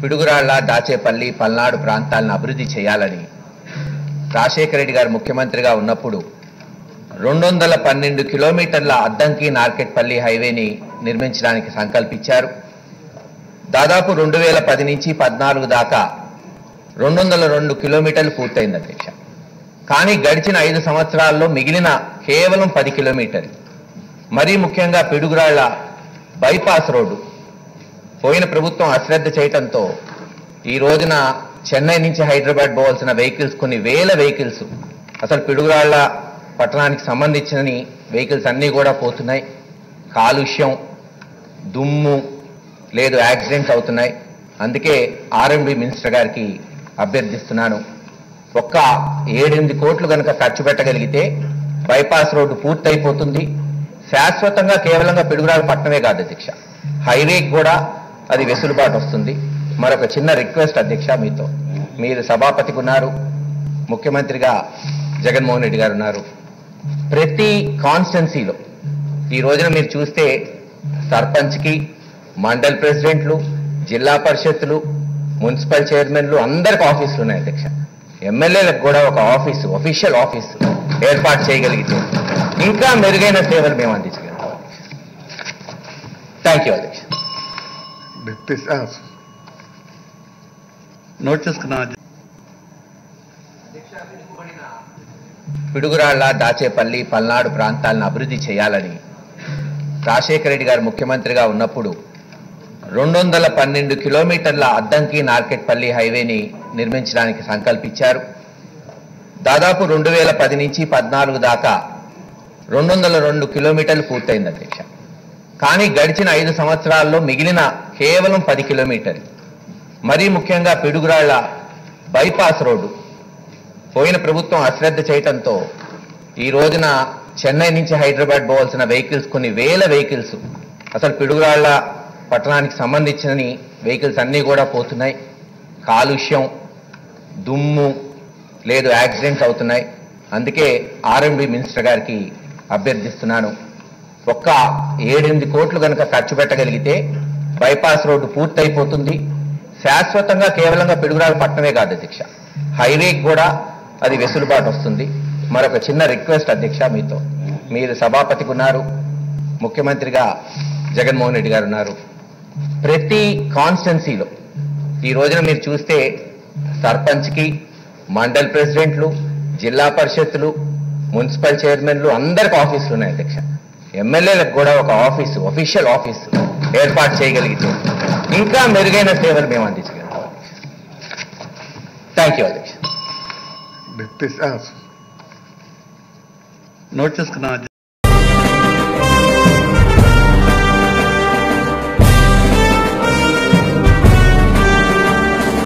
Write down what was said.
పిడుగురాళ్ల దాచేపల్లి పల్నాడు ప్రాంతాలను అభివృద్ధి చేయాలని రాజశేఖర రెడ్డి గారు ముఖ్యమంత్రిగా ఉన్నప్పుడు రెండు వందల పన్నెండు కిలోమీటర్ల అద్దంకి నార్కెట్పల్లి హైవేని నిర్మించడానికి సంకల్పించారు దాదాపు రెండు వేల పది నుంచి పద్నాలుగు దాకా రెండు వందల రెండు కిలోమీటర్లు పూర్తయింది అధ్యక్ష కానీ గడిచిన ఐదు సంవత్సరాల్లో మిగిలిన కేవలం పది కిలోమీటర్లు మరీ ముఖ్యంగా పిడుగురాళ్ల బైపాస్ రోడ్డు పోయిన ప్రభుత్వం అశ్రద్ధ చేయటంతో ఈ రోజున చెన్నై నుంచి హైదరాబాద్ పోవాల్సిన వెహికల్స్ కొన్ని వేల వెహికల్స్ అసలు పిడుగురాళ్ల పట్టణానికి సంబంధించిన వెహికల్స్ అన్నీ కూడా పోతున్నాయి కాలుష్యం దుమ్ము లేదు యాక్సిడెంట్స్ అవుతున్నాయి అందుకే ఆర్ఎండ్బి మినిస్టర్ గారికి అభ్యర్థిస్తున్నాను ఒక్క ఏడెనిమిది కోట్లు కనుక ఖర్చు పెట్టగలిగితే బైపాస్ రోడ్డు పూర్తయిపోతుంది శాశ్వతంగా కేవలంగా పిడుగురాల పట్టణమే కాదు అధ్యక్ష హైవేకి కూడా అది వెసులుబాటు వస్తుంది మరొక చిన్న రిక్వెస్ట్ అధ్యక్ష మీతో మీరు సభాపతికి ఉన్నారు ముఖ్యమంత్రిగా జగన్మోహన్ రెడ్డి గారు ఉన్నారు ప్రతి కాన్స్టెన్సీలో ఈ రోజున మీరు చూస్తే సర్పంచ్కి మండల్ ప్రెసిడెంట్లు జిల్లా పరిషత్తులు మున్సిపల్ చైర్మన్లు అందరికి ఆఫీసులు ఉన్నాయి అధ్యక్ష ఎమ్మెల్యేలకు కూడా ఒక ఆఫీసు అఫీషియల్ ఆఫీసు ఏర్పాటు చేయగలిగితే ఇంకా మెరుగైన సేవలు మేము అందించగలుగుతాం థ్యాంక్ యూ అధ్యక్ష డిప్యూటీ ఆ, నోట్ చేసుకున్నా పిడుగురాళ్ల దాచేపల్లి పల్నాడు ప్రాంతాలను అభివృద్ధి చేయాలని రాజశేఖర రెడ్డి గారు ముఖ్యమంత్రిగా ఉన్నప్పుడు రెండు వందల పన్నెండు కిలోమీటర్ల అద్దంకి నార్కెట్పల్లి హైవేని నిర్మించడానికి సంకల్పించారు దాదాపు రెండు వేల పది నుంచి పద్నాలుగు దాకా రెండు వందల రెండు కిలోమీటర్లు పూర్తయింది అధ్యక్ష కానీ గడిచిన ఐదు సంవత్సరాల్లో మిగిలిన కేవలం పది కిలోమీటర్లు మరీ ముఖ్యంగా పిడుగురాళ్ల బైపాస్ రోడ్డు పోయిన ప్రభుత్వం అశ్రద్ధ చేయటంతో ఈ రోజున చెన్నై నుంచి హైదరాబాద్ పోవాల్సిన వెహికల్స్ కొన్ని వేల వెహికల్స్ అసలు పిడుగురాళ్ల పట్టణానికి సంబంధించిన వెహికల్స్ అన్నీ కూడా పోతున్నాయి కాలుష్యం దుమ్ము లేదు యాక్సిడెంట్స్ అవుతున్నాయి అందుకే ఆర్ఎండ్బి మినిస్టర్ గారికి అభ్యర్థిస్తున్నాను ఒక్క ఏడెనిమిది కోట్లు కనుక ఖర్చు పెట్టగలిగితే బైపాస్ రోడ్డు పూర్తయిపోతుంది శాశ్వతంగా కేవలంగా పిడుగురాల పట్టణమే కాదు అధ్యక్ష హైవేకి కూడా అది వెసులుబాటు వస్తుంది మరొక చిన్న రిక్వెస్ట్ అధ్యక్ష మీతో మీరు సభాపతికి ఉన్నారు ముఖ్యమంత్రిగా జగన్మోహన్ రెడ్డి గారు ఉన్నారు ప్రతి కాన్స్టెన్సీలో ఈ రోజున మీరు చూస్తే సర్పంచ్కి మండల్ ప్రెసిడెంట్లు జిల్లా పరిషత్తులు మున్సిపల్ చైర్మన్లు అందరికి ఆఫీసులు ఉన్నాయి అధ్యక్ష ఎమ్మెల్యేలకు కూడా ఒక ఆఫీసు అఫీషియల్ ఆఫీసు ఏర్పాటు చేయగలిగితే ఇంకా మెరుగైన సేవలు మేము అందించగలుగుతాం థ్యాంక్ యూ అధ్యక్ష డిప్యూటీ ఆ, నోట్ చేసుకున్నా